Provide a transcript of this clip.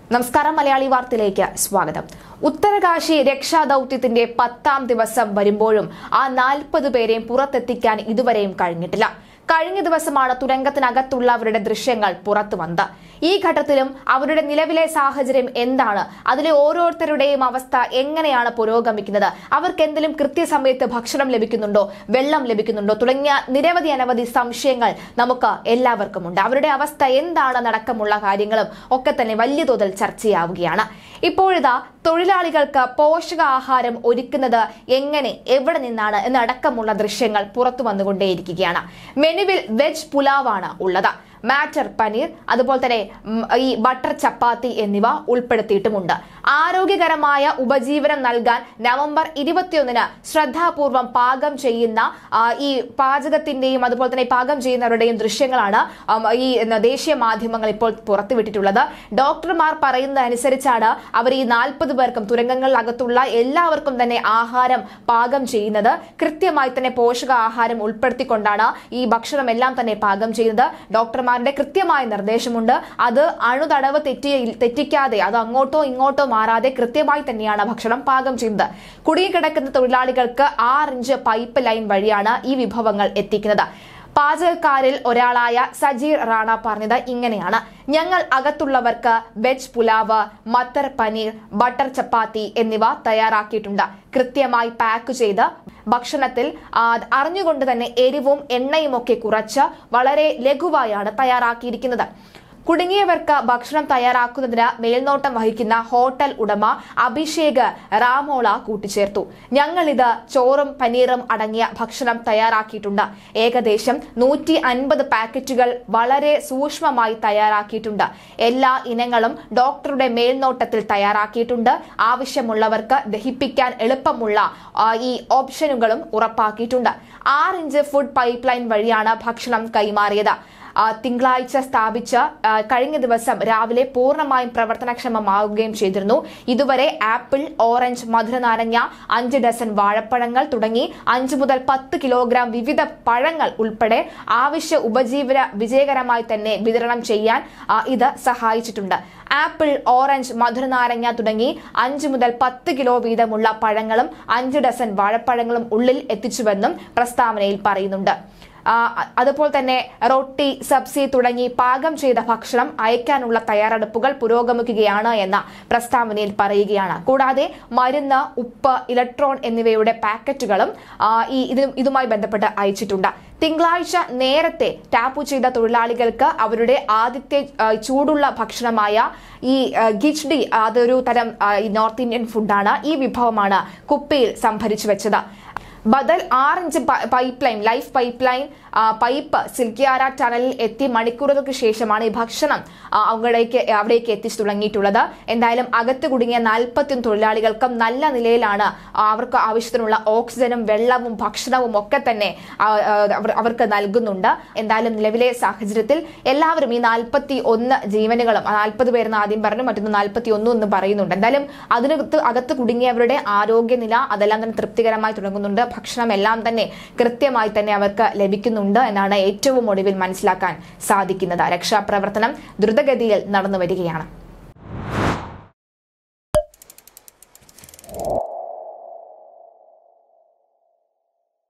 നമസ്കാരം മലയാളി വാർത്തയിലേക്ക് സ്വാഗതം ഉത്തരകാശി രക്ഷാദൌത്യത്തിന്റെ പത്താം ദിവസം വരുമ്പോഴും ആ നാൽപ്പത് പേരെയും പുറത്തെത്തിക്കാൻ ഇതുവരെയും കഴിഞ്ഞിട്ടില്ല കഴിഞ്ഞ ദിവസമാണ് തുരങ്കത്തിനകത്തുള്ളവരുടെ ദൃശ്യങ്ങൾ പുറത്തു വന്നത് ഈ ഘട്ടത്തിലും അവരുടെ നിലവിലെ സാഹചര്യം എന്താണ് അതിലെ ഓരോരുത്തരുടെയും അവസ്ഥ എങ്ങനെയാണ് പുരോഗമിക്കുന്നത് അവർക്ക് എന്തെങ്കിലും കൃത്യസമയത്ത് ഭക്ഷണം ലഭിക്കുന്നുണ്ടോ വെള്ളം ലഭിക്കുന്നുണ്ടോ തുടങ്ങിയ നിരവധി അനവധി സംശയങ്ങൾ നമുക്ക് എല്ലാവർക്കും ഉണ്ട് അവരുടെ അവസ്ഥ എന്താണെന്നടക്കമുള്ള കാര്യങ്ങളും ഒക്കെ തന്നെ വലിയ തോതിൽ ചർച്ചയാവുകയാണ് ഇപ്പോഴിതാ തൊഴിലാളികൾക്ക് പോഷകാഹാരം ഒരുക്കുന്നത് എങ്ങനെ എവിടെ നിന്നാണ് എന്നടക്കമുള്ള ദൃശ്യങ്ങൾ പുറത്തു വന്നുകൊണ്ടേയിരിക്കുകയാണ് മെനുവിൽ വെജ് പുലാവാണ് ഉള്ളത് മാറ്റർ പനീർ അതുപോലെ തന്നെ ഉം, ഈ ബട്ടർ ചപ്പാത്തി എന്നിവ ഉൾപ്പെടുത്തിയിട്ടുമുണ്ട് ആരോഗ്യകരമായ ഉപജീവനം നൽകാൻ നവംബർ ഇരുപത്തിയൊന്നിന് ശ്രദ്ധാപൂർവം പാകം ചെയ്യുന്ന ആ, ഈ പാചകത്തിന്റെയും അതുപോലെ തന്നെ പാകം ചെയ്യുന്നവരുടെയും ദൃശ്യങ്ങളാണ് ഉം, ഈ എന്ന ദേശീയ മാധ്യമങ്ങൾ ഇപ്പോൾ പുറത്തുവിട്ടിട്ടുള്ളത് ഡോക്ടർമാർ പറയുന്നതനുസരിച്ചാണ് അവർ ഈ നാൽപ്പത് പേർക്കും തുരങ്കങ്ങളിലകത്തുള്ള എല്ലാവർക്കും തന്നെ ആഹാരം പാകം ചെയ്യുന്നത് കൃത്യമായി തന്നെ പോഷകാഹാരം ഉൾപ്പെടുത്തിക്കൊണ്ടാണ് ഈ ഭക്ഷണം എല്ലാം തന്നെ പാകം ചെയ്യുന്നത് ഡോക്ടർമാരുടെ കൃത്യമായ നിർദ്ദേശമുണ്ട് അത് അണുതടവ് തെറ്റി തെറ്റിക്കാതെ അത് അങ്ങോട്ടോ ഇങ്ങോട്ടോ മാറാതെ കൃത്യമായി തന്നെയാണ് ഭക്ഷണം പാകം ചെയ്യുന്നത് കുടുങ്ങിക്കിടക്കുന്ന തൊഴിലാളികൾക്ക് ആറ് ഇഞ്ച് പൈപ്പ് ലൈൻ വഴിയാണ് ഈ വിഭവങ്ങൾ എത്തിക്കുന്നത് പാചകക്കാരിൽ ഒരാളായ സജീർ റാണ പറഞ്ഞത് ഇങ്ങനെയാണ് ഞങ്ങൾ അകത്തുള്ളവർക്ക് വെജ് പുലാവ് മത്തർ പനീർ ബട്ടർ ചപ്പാത്തി എന്നിവ തയ്യാറാക്കിയിട്ടുണ്ട് കൃത്യമായി പാക്ക് ചെയ്ത് ഭക്ഷണത്തിൽ ആ, അറിഞ്ഞുകൊണ്ട് തന്നെ എരിവും എണ്ണയും ഒക്കെ കുറച്ച് വളരെ ലഘുവായാണ് തയ്യാറാക്കിയിരിക്കുന്നത് കുടുങ്ങിയവർക്ക് ഭക്ഷണം തയ്യാറാക്കുന്നതിന് മേൽനോട്ടം വഹിക്കുന്ന ഹോട്ടൽ ഉടമ അഭിഷേക് റാമോള കൂട്ടിച്ചേർത്തു ഞങ്ങളിത് ചോറും പനീറും അടങ്ങിയ ഭക്ഷണം തയ്യാറാക്കിയിട്ടുണ്ട് ഏകദേശം നൂറ്റി അൻപത് പാക്കറ്റുകൾ വളരെ സൂക്ഷ്മമായി തയ്യാറാക്കിയിട്ടുണ്ട് എല്ലാ ഇനങ്ങളും ഡോക്ടറുടെ മേൽനോട്ടത്തിൽ തയ്യാറാക്കിയിട്ടുണ്ട് ആവശ്യമുള്ളവർക്ക് ദഹിപ്പിക്കാൻ എളുപ്പമുള്ള ആ, ഈ ഓപ്ഷനുകളും ഉറപ്പാക്കിയിട്ടുണ്ട് ആറ് ഇഞ്ച് ഫുഡ് പൈപ്പ് ലൈൻ വഴിയാണ് ഭക്ഷണം കൈമാറിയത് ആ, തിങ്കളാഴ്ച സ്ഥാപിച്ച ആ, കഴിഞ്ഞ ദിവസം രാവിലെ പൂർണ്ണമായും പ്രവർത്തനക്ഷമമാവുകയും ചെയ്തിരുന്നു ഇതുവരെ ആപ്പിൾ ഓറഞ്ച് മധുരനാരങ്ങ അഞ്ച് ഡസൻ വാഴപ്പഴങ്ങൾ തുടങ്ങി അഞ്ച് മുതൽ പത്ത് കിലോഗ്രാം വിവിധ പഴങ്ങൾ ഉൾപ്പെടെ ആവശ്യ ഉപജീവന വിജയകരമായി തന്നെ വിതരണം ചെയ്യാൻ ആ, ഇത് സഹായിച്ചിട്ടുണ്ട് ആപ്പിൾ ഓറഞ്ച് മധുരനാരങ്ങ തുടങ്ങി അഞ്ച് മുതൽ പത്ത് കിലോ വീതമുള്ള പഴങ്ങളും അഞ്ച് ഡസൻ വാഴപ്പഴങ്ങളും ഉള്ളിൽ എത്തിച്ചുവെന്നും പ്രസ്താവനയിൽ പറയുന്നുണ്ട് ആ, അതുപോലെ തന്നെ റൊട്ടി സബ്സി തുടങ്ങി പാകം ചെയ്ത ഭക്ഷണം അയക്കാനുള്ള തയ്യാറെടുപ്പുകൾ പുരോഗമിക്കുകയാണ് എന്ന പ്രസ്താവനയിൽ പറയുകയാണ് കൂടാതെ മരുന്ന് ഉപ്പ് ഇലക്ട്രോൺ എന്നിവയുടെ പാക്കറ്റുകളും ആ, ഈ ഇതിനും ഇതുമായി ബന്ധപ്പെട്ട് അയച്ചിട്ടുണ്ട് തിങ്കളാഴ്ച നേരത്തെ ടാപ്പു ചെയ്ത തൊഴിലാളികൾക്ക് അവരുടെ ആദ്യത്തെ ആ, ചൂടുള്ള ഭക്ഷണമായ ഈ ആ, ഗിച്ച്ഡി അതൊരു തരം ആ, ഈ നോർത്ത് ഇന്ത്യൻ ഫുഡാണ് ഈ വിഭവമാണ് കുപ്പിയിൽ സംഭരിച്ചു വെച്ചത് ബദൽ ആറിഞ്ച് pipe line life pipe line ആ, പൈപ്പ് സിൽക്കിയാര ടണലിൽ എത്തി മണിക്കൂറുകൾക്ക് ശേഷമാണ് ഈ ഭക്ഷണം ആ, അവിടേക്ക് അവിടേക്ക് എത്തിച്ചു തുടങ്ങിയിട്ടുള്ളത് എന്തായാലും അകത്ത് കുടുങ്ങിയ നാൽപ്പത്തിയൊന്ന് തൊഴിലാളികൾക്കും നല്ല നിലയിലാണ് ആ, അവർക്ക് ആവശ്യത്തിനുള്ള ഓക്സിജനും വെള്ളവും ഭക്ഷണവും ഒക്കെ തന്നെ ആ, ആ, അവർ- അവർക്ക് നൽകുന്നുണ്ട് എന്തായാലും നിലവിലെ സാഹചര്യത്തിൽ എല്ലാവരും ഈ നാൽപ്പത്തി ഒന്ന് ജീവനുകളും നാൽപ്പത് പേരെന്ന് ആദ്യം പറഞ്ഞു മറ്റൊന്ന് നാൽപ്പത്തി ഒന്ന് എന്ന് പറയുന്നുണ്ട് എന്തായാലും അതിനകത്ത് അകത്ത് കുടുങ്ങിയവരുടെ ആരോഗ്യനില അതെല്ലാം തന്നെ തൃപ്തികരമായി തുടങ്ങുന്നുണ്ട് ഭക്ഷണം എല്ലാം തന്നെ കൃത്യമായി തന്നെ അവർക്ക് ലഭിക്കുന്നുണ്ട് എന്നാണ് ഏറ്റവും ഒടുവിൽ മനസ്സിലാക്കാൻ സാധിക്കുന്നത് രക്ഷാപ്രവർത്തനം ദ്രുതഗതിയിൽ നടന്നു വരികയാണ്